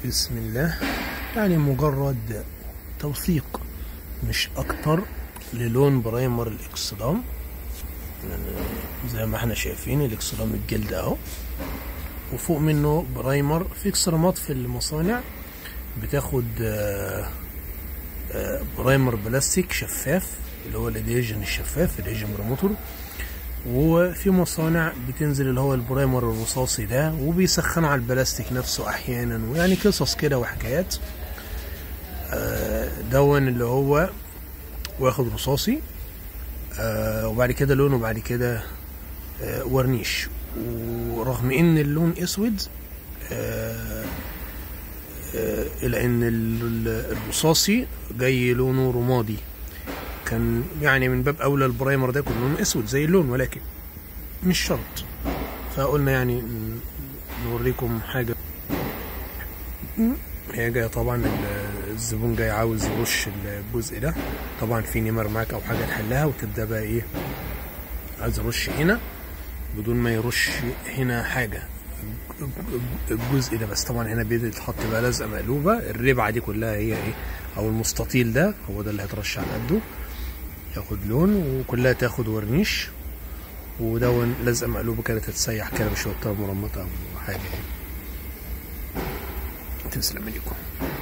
بسم الله يعني مجرد توثيق مش اكتر للون برايمر الاكسدام يعني زي ما احنا شايفين الاكسدام الجلد اهو وفوق منه برايمر في اكسرامات في المصانع بتاخد آه، آه، برايمر بلاستيك شفاف اللي هو الاديجن الشفاف الاديجن بروموتور وفي مصانع بتنزل اللي هو البرايمر الرصاصي ده وبيسخنوا على البلاستيك نفسه احيانا ويعني قصص كده وحكايات آه، دون اللي هو واخد رصاصي آه، وبعد كده لونه بعد كده آه، ورنيش ورغم ان اللون اسود آه، آه، الا ان ال- ال- الرصاصي جاي لونه رمادي كان يعني من باب اولى البرايمر ده يكون لونه اسود زي اللون ولكن مش شرط فقلنا يعني ن- نوريكم حاجه هي جايه طبعا ال- الزبون جاي عاوز يرش الجزء ده طبعا في نمر معاك او حاجه تحلها وتبدا بقى ايه عايز يرش هنا بدون ما يرش هنا حاجه الجزء ده بس طبعا هنا بيتحط بقى لزقه مقلوبه الربعه دي كلها هي ايه او المستطيل ده هو ده اللي هيترش على قده ياخد لون وكلها تاخد ورنيش ودون لزقه مقلوبه كده تتسيح كده بشويه مرمطه او حاجه يعني تسلم لكم